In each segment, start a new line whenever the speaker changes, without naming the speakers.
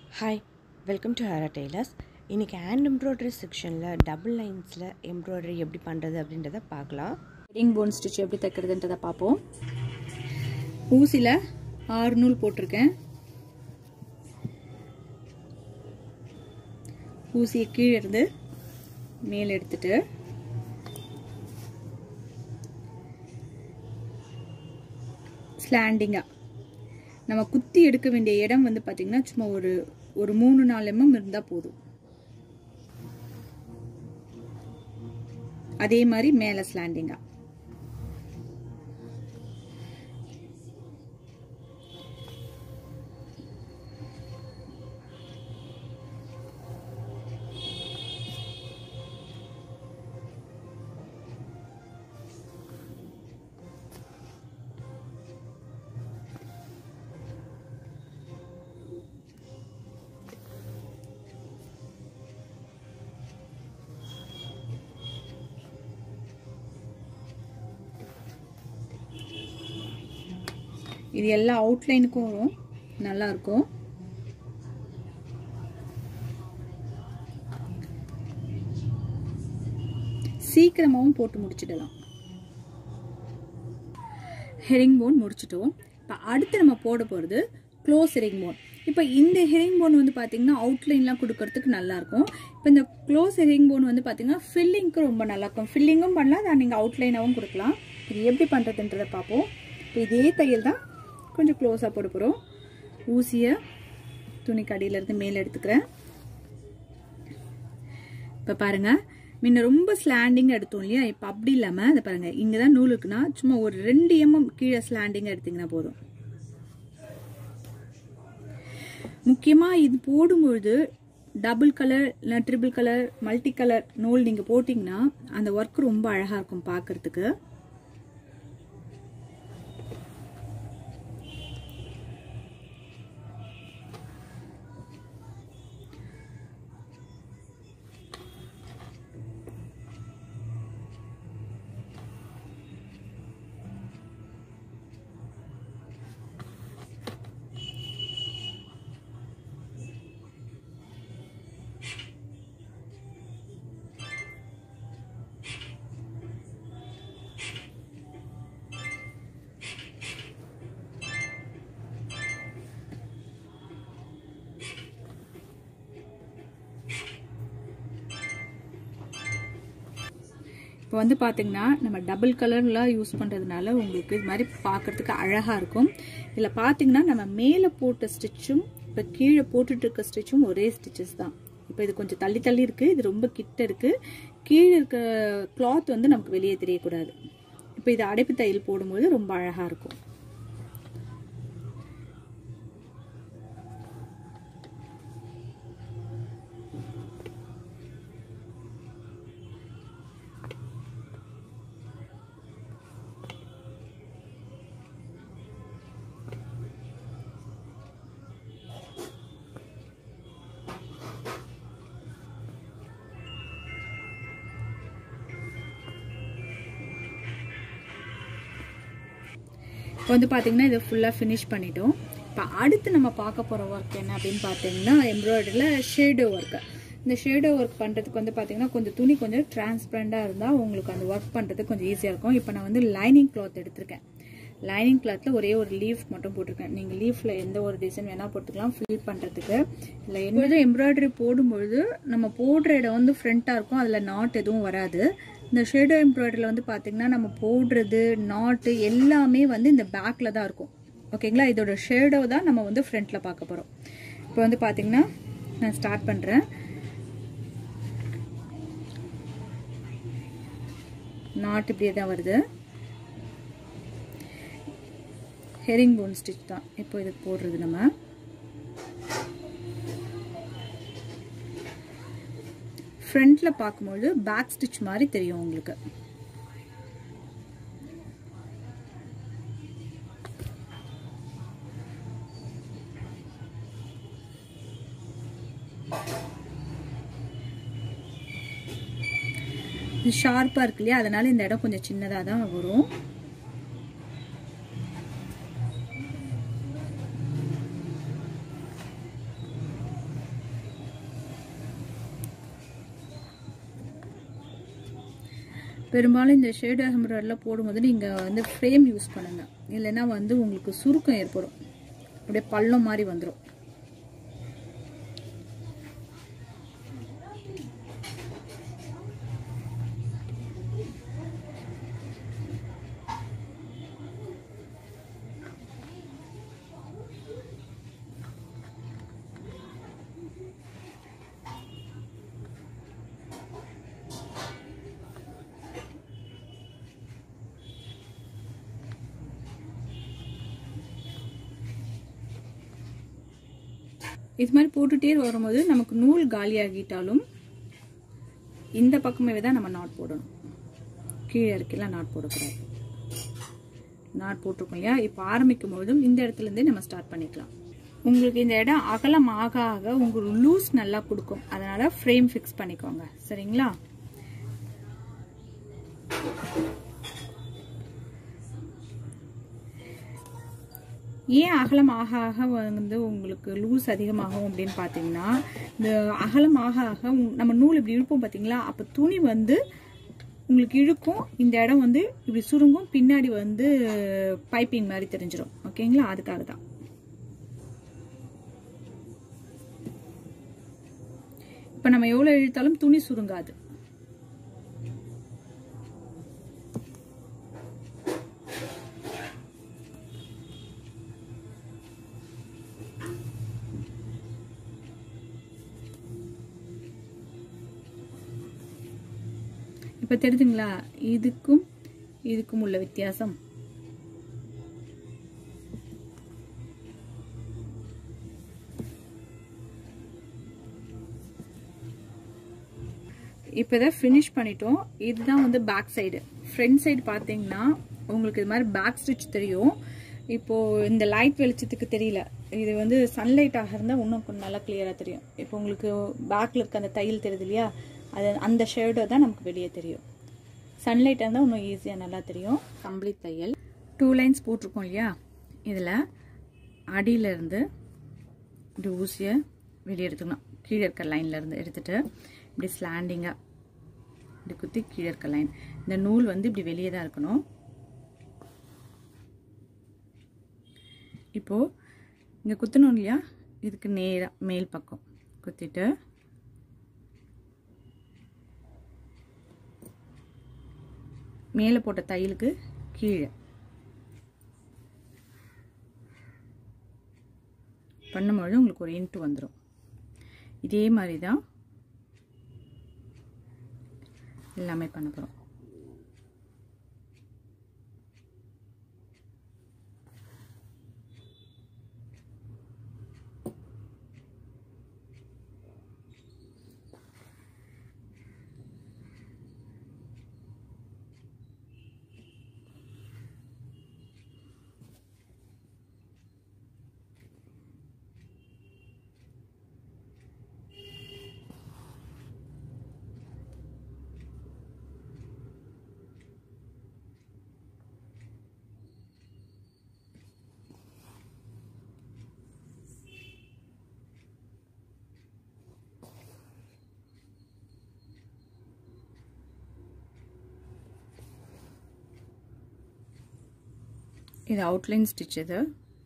hi welcome to Heera tailors இன்றைக்கி hand embroidery செக்ஷனில் double லைன்ஸில் எம்ப்ராய்டரி எப்படி பண்ணுறது அப்படின்றத பார்க்கலாம்
ரிங் போன் ஸ்டிச் எப்படி தைக்கிறதுன்றதை பார்ப்போம் ஊசியில் ஆறு நூல் போட்டிருக்கேன் ஊசியை கீழே இருந்து மேலே எடுத்துட்டு ஸ்லாண்டிங்காக நம்ம குத்தி எடுக்க வேண்டிய இடம் வந்து பார்த்திங்கன்னா சும்மா ஒரு ஒரு மூணு நாலு எம்எம் இருந்தால் போதும் அதே மாதிரி மேலே ஸ்லாண்டிங்காக இது எல்லா அவுட்லைனுக்கும் வரும் நல்லா இருக்கும் சீக்கிரமாகவும் போட்டு முடிச்சிடலாம் ஹெரிங் போன் முடிச்சிட்டோம் இப்போ அடுத்து நம்ம போட போகிறது க்ளோஸ் ஹெரிங் போன் இப்போ இந்த ஹெரிங் போன் வந்து பார்த்தீங்கன்னா அவுட்லைன்லாம் கொடுக்கறதுக்கு நல்லாயிருக்கும் இப்போ இந்த க்ளோஸ் ஹெரிங் போன் வந்து பார்த்தீங்கன்னா ஃபில்லிங்க்கு ரொம்ப நல்லாயிருக்கும் ஃபில்லிங்கும் பண்ணலாம் அதை நீங்கள் அவுட்லைனாகவும் கொடுக்கலாம் இது எப்படி பண்ணுறதுன்றதை பார்ப்போம் இப்போ இதே தையல் தான் கொஞ்சம் க்ளோஸாக போட போகிறோம் ஊசியை துணி கடியிலேருந்து மேலே எடுத்துக்கிறேன் இப்போ பாருங்கள் முன்ன ரொம்ப ஸ்லாண்டிங் எடுத்தோம் இல்லையா இப்போ அப்படி இல்லாமல் அதை பாருங்கள் இங்கே தான் நூல் இருக்குன்னா சும்மா ஒரு ரெண்டு எம்எம் கீழே ஸ்லாண்டிங் எடுத்திங்கன்னா போதும் முக்கியமாக இது போடும்பொழுது டபுள் கலர் இல்லை ட்ரிபிள் கலர் மல்டி கலர் நூல் நீங்கள் போட்டிங்கன்னா அந்த ஒர்க் ரொம்ப அழகாக இருக்கும் பார்க்குறதுக்கு இப்போ வந்து பார்த்தீங்கன்னா நம்ம டபுள் கலர்லாம் யூஸ் பண்ணுறதுனால உங்களுக்கு இது மாதிரி பார்க்குறதுக்கு அழகாக இருக்கும் இதில் பார்த்தீங்கன்னா நம்ம மேலே போட்ட ஸ்டிச்சும் இப்போ கீழே போட்டுட்டு இருக்க ஸ்டிச்சும் ஒரே ஸ்டிச்சஸ் தான் இப்போ இது கொஞ்சம் தள்ளி தள்ளி இருக்குது இது ரொம்ப கிட்ட இருக்குது கீழே இருக்க கிளாத் வந்து நமக்கு வெளியே தெரியக்கூடாது இப்போ இது அடைப்பு தையல் போடும்போது ரொம்ப அழகாக இருக்கும் இப்போ வந்து பார்த்தீங்கன்னா இதை ஃபுல்லாக ஃபினிஷ் பண்ணிட்டோம் இப்போ அடுத்து நம்ம பார்க்க போகிற ஒர்க் என்ன அப்படின்னு பார்த்தீங்கன்னா எம்ப்ராய்டரியில் ஷேடோ ஒர்க்கு இந்த ஷேடோ ஒர்க் பண்ணுறதுக்கு வந்து பார்த்தீங்கன்னா கொஞ்சம் துணி கொஞ்சம் டிரான்ஸ்பரண்டாக இருந்தால் உங்களுக்கு அந்த ஒர்க் பண்ணுறதுக்கு கொஞ்சம் ஈஸியாக இருக்கும் இப்போ நான் வந்து லைனிங் கிளாத் எடுத்திருக்கேன் லைனிங் கிளாத்தில் ஒரே ஒரு லீஃப் மட்டும் போட்டிருக்கேன் நீங்கள் லீஃபில் எந்த ஒரு டிசைன் வேணால் போட்டுக்கலாம் ஃபில் பண்ணுறதுக்கு இல்லை என்னது எம்ப்ராய்டரி போடும்பொழுது நம்ம போடுற இடம் வந்து ஃப்ரண்ட்டாக இருக்கும் அதில் நாட் எதுவும் வராது இந்த ஷேடோ எம்ப்ராய்டரியில் வந்து பார்த்திங்கன்னா நம்ம போடுறது நாட்டு எல்லாமே வந்து இந்த பேக்கில் தான் இருக்கும் ஓகேங்களா இதோட ஷேடோ தான் நம்ம வந்து ஃப்ரண்ட்டில் பார்க்க போகிறோம் இப்போ வந்து பார்த்திங்கன்னா நான் ஸ்டார்ட் பண்ணுறேன் நாட் இப்படியே தான் வருது ஹெரிங் போன் ஸ்டிச் தான் இப்போ இதுக்கு போடுறது நம்ம ஃப்ரண்ட்ல பார்க்கும்போது பேக் ஸ்டிச் மாதிரி தெரியும் உங்களுக்கு இது ஷார்ப்பாக இருக்கு இல்லையா அதனால இந்த இடம் கொஞ்சம் சின்னதாக தான் வரும் பெரும்பாலும் இந்த ஷேடு எம்ப்ராய்டரியில் போடும்போது நீங்கள் வந்து ஃப்ரேம் யூஸ் பண்ணுங்க இல்லைன்னா வந்து உங்களுக்கு சுருக்கம் ஏற்படும் அப்படியே பள்ளம் மாதிரி வந்துடும் இது மாதிரி போட்டுட்டே வரும்போது நமக்கு நூல் காலியாகிட்டாலும் இந்த பக்கமே தான் நம்ம நாட் போடணும் கீழே இருக்கலாம் நாட் போடக்கூடாது நாட் போட்டிருக்கோம் இல்லையா இப்போ ஆரம்பிக்கும் போதும் இந்த இடத்துல இருந்தே நம்ம ஸ்டார்ட் பண்ணிக்கலாம் உங்களுக்கு இந்த இடம் அகலம் ஆக ஆக உங்களுக்கு லூஸ் நல்லா கொடுக்கும் அதனால ஃப்ரேம் ஃபிக்ஸ் பண்ணிக்கோங்க சரிங்களா ஏன் அகலம் ஆக ஆக வந்து உங்களுக்கு லூஸ் அதிகமாகும் அப்படின்னு பார்த்தீங்கன்னா இந்த அகலம் ஆக ஆக உங்க- நம்ம நூல் இப்படி இழுப்போம் பார்த்தீங்களா அப்போ துணி வந்து உங்களுக்கு இழுக்கும் இந்த இடம் வந்து இப்படி சுருங்கும் பின்னாடி வந்து பைப்பிங் மாதிரி தெரிஞ்சிடும் ஓகேங்களா அதுக்காக தான் இப்போ நம்ம எவ்வளோ இழுத்தாலும் துணி சுருங்காது இப்போ தெரியுதுங்களா இதுக்கும் இதுக்கும் உள்ள வித்தியாசம் இப்போ இதை ஃபினிஷ் பண்ணிட்டோம் இதுதான் வந்து பேக் சைடு ஃப்ரண்ட் சைடு பார்த்தீங்கன்னா உங்களுக்கு இது மாதிரி பேக் ஸ்டிச் தெரியும் இப்போ இந்த லைட் வெளிச்சத்துக்கு தெரியல இது வந்து சன்லைட்டாக இருந்தால் இன்னும் கொஞ்சம் நல்லா கிளியராக தெரியும் இப்போ உங்களுக்கு பேக்கில் இருக்க அந்த தையல் தெரியுது இல்லையா அது அந்த ஷேடோ தான் நமக்கு வெளியே தெரியும் சன்லைட்டாக இருந்தால் இன்னும் ஈஸியாக நல்லா தெரியும் கம்ப்ளீட் தையல் டூ லைன்ஸ் போட்டிருக்கோம் இல்லையா இதில் அடியிலேருந்து இப்படி ஊசியை வெளியே எடுத்துக்கணும் கீழே இருக்க லைன்லேருந்து எடுத்துட்டு இப்படி ஸ்லாண்டிங்காக இப்படி குத்தி கீழே இருக்க லைன் இந்த நூல் வந்து இப்படி வெளியே தான் இருக்கணும் இப்போது இங்கே குத்தணும் இல்லையா இதுக்கு நேராக மேல் பக்கம் குத்திட்டு மேலே போட்ட தையலுக்கு கீழே பண்ணும்பொழுது உங்களுக்கு ஒரு இன்ட்டு வந்துடும் இதே மாதிரி தான் எல்லாமே பண்ண போகிறோம் இது அவுட்லைன் ஸ்டிச் இது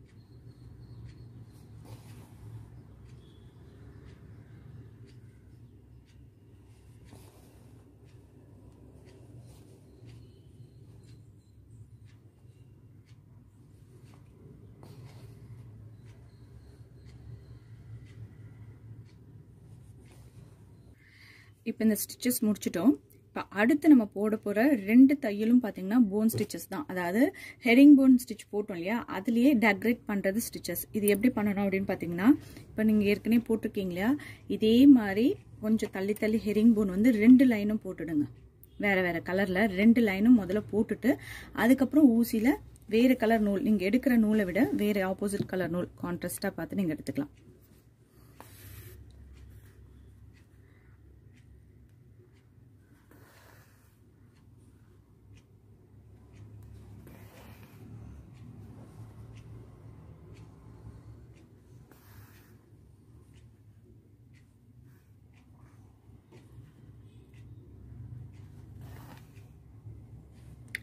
இப்போ இந்த ஸ்டிச்சஸ் முடிச்சிட்டோம் இப்போ அடுத்து நம்ம போட போகிற ரெண்டு தையலும் பார்த்தீங்கன்னா போன் ஸ்டிச்சஸ் தான் அதாவது ஹெரிங் போன் ஸ்டிச் போட்டோம் இல்லையா அதுலேயே டெக்கரேட் பண்ணுறது ஸ்டிச்சஸ் இது எப்படி பண்ணணும் அப்படின்னு பார்த்தீங்கன்னா இப்போ நீங்கள் ஏற்கனவே போட்டிருக்கீங்க இல்லையா இதே மாதிரி கொஞ்சம் தள்ளி தள்ளி ஹெரிங் போன் வந்து ரெண்டு லைனும் போட்டுடுங்க வேறு வேறு கலரில் ரெண்டு லைனும் முதல்ல போட்டுட்டு அதுக்கப்புறம் ஊசியில் வேறு கலர் நூல் நீங்கள் எடுக்கிற நூலை விட வேறு ஆப்போசிட் கலர் நூல் கான்ட்ராஸ்டாக பார்த்து நீங்கள் எடுத்துக்கலாம்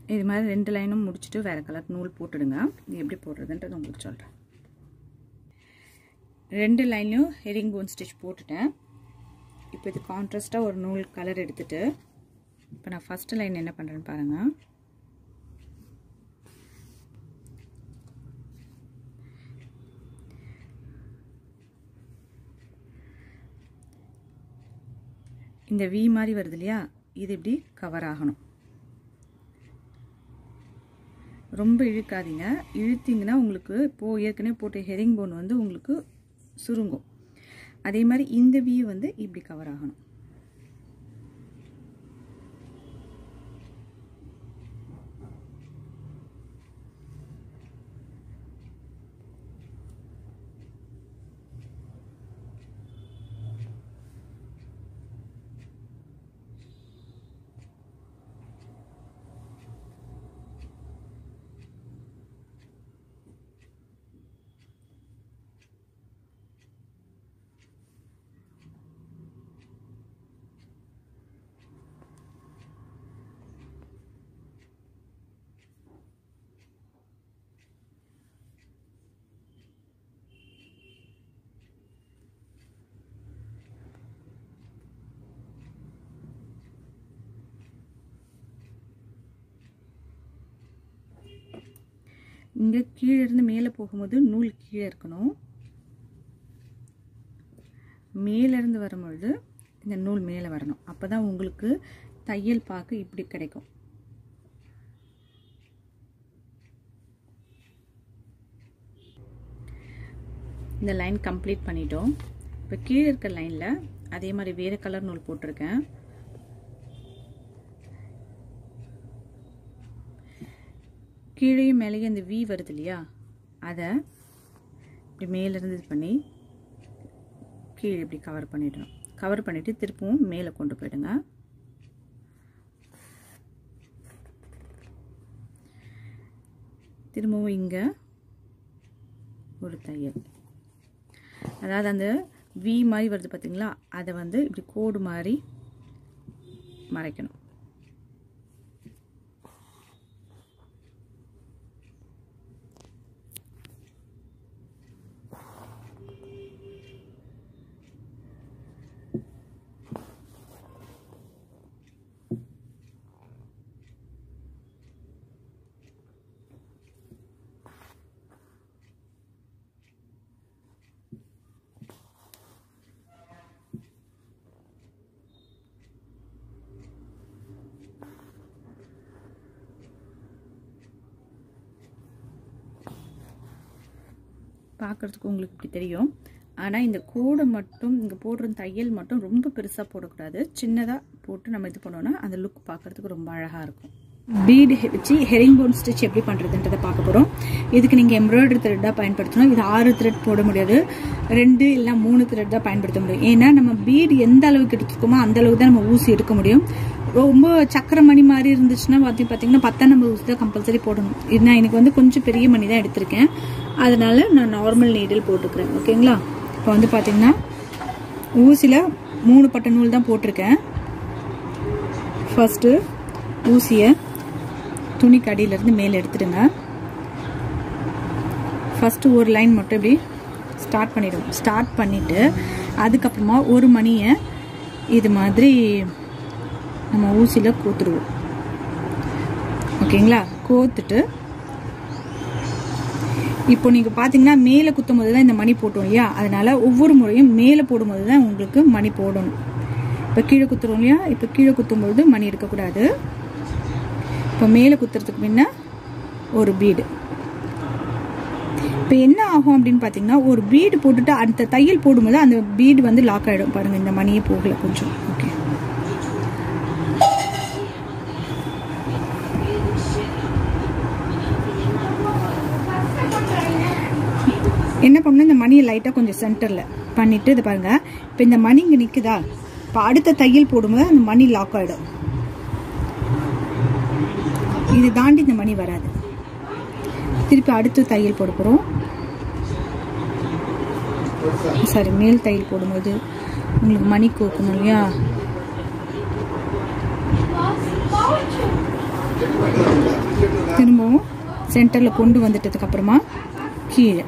இது மாதிரி ரெண்டு லைனும் முடிச்சுட்டு வேறு கலர் நூல் போட்டுடுங்க இது எப்படி போடுறதுன்றது உங்களுக்கு சொல்கிறேன் ரெண்டு லைன்லையும் ஹெரிங் போன் ஸ்டிச் போட்டுட்டேன் இப்போ இது கான்ட்ராஸ்ட்டாக ஒரு நூல் கலர் எடுத்துட்டு இப்போ நான் ஃபஸ்ட்டு லைன் என்ன பண்ணுறேன்னு பாருங்கள் இந்த வி மாதிரி வருது இல்லையா இது இப்படி கவர் ஆகணும் ரொம்ப இழுக்காதீங்க இழுத்தீங்கன்னா உங்களுக்கு இப்போது ஏற்கனவே போட்ட ஹெரிங் போன் வந்து உங்களுக்கு சுருங்கும் அதே மாதிரி இந்த வி வந்து இப்படி கவர் ஆகணும் இங்கே கீழே இருந்து மேலே போகும்போது நூல் கீழே இருக்கணும் மேலேருந்து வரும்பொழுது இந்த நூல் மேலே வரணும் அப்போ தான் உங்களுக்கு தையல் பாக்கு இப்படி கிடைக்கும் இந்த லைன் கம்ப்ளீட் பண்ணிட்டோம் இப்போ கீழே இருக்க லைனில் அதே மாதிரி வேறு கலர் நூல் போட்டிருக்கேன் கீழேயும் மேலேயும் இந்த வி வருது இல்லையா அதை இப்படி மேலேருந்து இது பண்ணி கீழே இப்படி கவர் பண்ணிடணும் கவர் பண்ணிவிட்டு திருப்பவும் மேலே கொண்டு போயிடுங்க திரும்பவும் இங்கே ஒரு தையல் அதாவது அந்த வி மாதிரி வருது பார்த்தீங்களா அதை வந்து இப்படி கோடு மாதிரி மறைக்கணும் பார்க்குறதுக்கு உங்களுக்கு இப்படி தெரியும் ஆனால் இந்த கோடை மட்டும் இங்கே போடுற தையல் மட்டும் ரொம்ப பெருசாக போடக்கூடாது சின்னதாக போட்டு நம்ம இது பண்ணோன்னா அந்த லுக் பார்க்குறதுக்கு ரொம்ப அழகாக இருக்கும் பீடு வச்சு ஹெரிங் போன் ஸ்டிச் எப்படி பண்ணுறதுன்றதை பார்க்க போகிறோம் இதுக்கு நீங்கள் எம்ப்ராய்டரி த்ரெட்டாக பயன்படுத்தணும் இது ஆறு த்ரெட் போட முடியாது ரெண்டு இல்லை மூணு த்ரெட் தான் பயன்படுத்த முடியும் ஏன்னா நம்ம பீடு எந்த அளவுக்கு எடுத்துக்கோமோ அந்த அளவுக்கு தான் நம்ம ஊசி எடுக்க முடியும் ரொம்ப சக்கர மணி மாதிரி இருந்துச்சுன்னா பார்த்தி பார்த்தீங்கன்னா பத்தாம் நம்பர் ஊசி தான் கம்பல்சரி போடணும் இது நான் எனக்கு வந்து கொஞ்சம் பெரிய மணி தான் எடுத்திருக்கேன் அதனால நான் நார்மல் நீடில் போட்டுக்கிறேன் ஓகேங்களா இப்போ வந்து பார்த்தீங்கன்னா ஊசியில் மூணு பட்ட நூல் தான் போட்டிருக்கேன் ஃபஸ்ட்டு ஊசியை துணிக்கு அடியிலேருந்து மேலே எடுத்துடுங்க ஃபஸ்ட்டு ஒரு லைன் மட்டும் இப்படி ஸ்டார்ட் பண்ணிவிடும் ஸ்டார்ட் பண்ணிவிட்டு அதுக்கப்புறமா ஒரு மணியை இது மாதிரி நம்ம ஊசியில் கோத்துடுவோம் ஓகேங்களா கோத்துட்டு இப்போ நீங்கள் பார்த்தீங்கன்னா மேலே குத்தும் போது தான் இந்த மணி போட்டோம் இல்லையா அதனால ஒவ்வொரு முறையும் மேலே போடும்போது தான் உங்களுக்கு மணி போடணும் இப்போ கீழே குத்துறோம் இல்லையா இப்போ கீழே குத்தும்பொழுது மணி இருக்கக்கூடாது இப்போ மேலே குத்துறதுக்கு முன்ன ஒரு பீடு இப்போ என்ன ஆகும் அப்படின்னு பார்த்தீங்கன்னா ஒரு பீடு போட்டுட்டு அந்த தையல் போடும்போது அந்த பீடு வந்து லாக் ஆகிடும் பாருங்கள் இந்த மணியே போகல கொஞ்சம் ஓகே என்ன பண்ணணும் இந்த மணியை லைட்டாக கொஞ்சம் சென்டரில் பண்ணிவிட்டு இது பாருங்கள் இப்போ இந்த மணி இங்கே நிற்குதா இப்போ அடுத்த தையல் போடும்போது அந்த மணி லாக் ஆகிடும் இது தாண்டி இந்த மணி வராது திருப்பி அடுத்து தையல் போட போகிறோம் சாரி மேல் தையல் போடும்போது உங்களுக்கு மணி கோக்கணும் இல்லையா திரும்பவும் சென்டரில் கொண்டு வந்துட்டதுக்கு அப்புறமா கீழே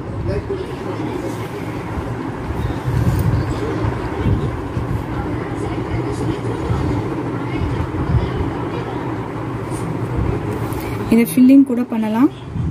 இதை ஃபில்லிங் கூட பண்ணலாம்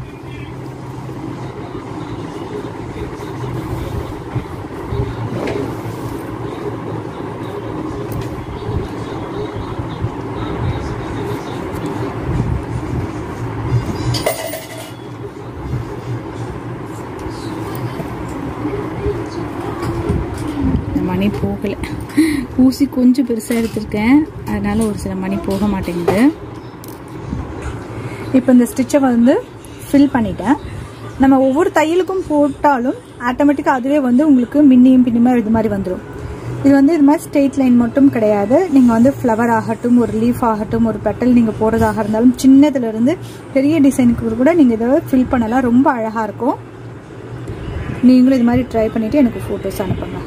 இந்த மணி போகலை ஊசி கொஞ்சம் பெருசாக எடுத்திருக்கேன் அதனால ஒரு சில மணி போக மாட்டேங்குது இப்போ இந்த ஸ்டிச்சை வந்து ஃபில் பண்ணிட்டேன் நம்ம ஒவ்வொரு தையலுக்கும் போட்டாலும் ஆட்டோமேட்டிக்காக அதுவே வந்து உங்களுக்கு மின்னியும் பின்னியுமா இது மாதிரி வந்துடும் இது வந்து இது மாதிரி ஸ்ட்ரெயிட் லைன் மட்டும் கிடையாது நீங்கள் வந்து ஃப்ளவர் ஆகட்டும் ஒரு லீஃப் ஆகட்டும் ஒரு பெட்டல் நீங்கள் போடுறதாக இருந்தாலும் சின்னதுலேருந்து பெரிய டிசைனுக்கு கூட நீங்கள் இதை ஃபில் பண்ணலாம் ரொம்ப அழகாக இருக்கும் நீங்களும் இது மாதிரி ட்ரை பண்ணிவிட்டு எனக்கு ஃபோட்டோஸ் அனுப்புங்க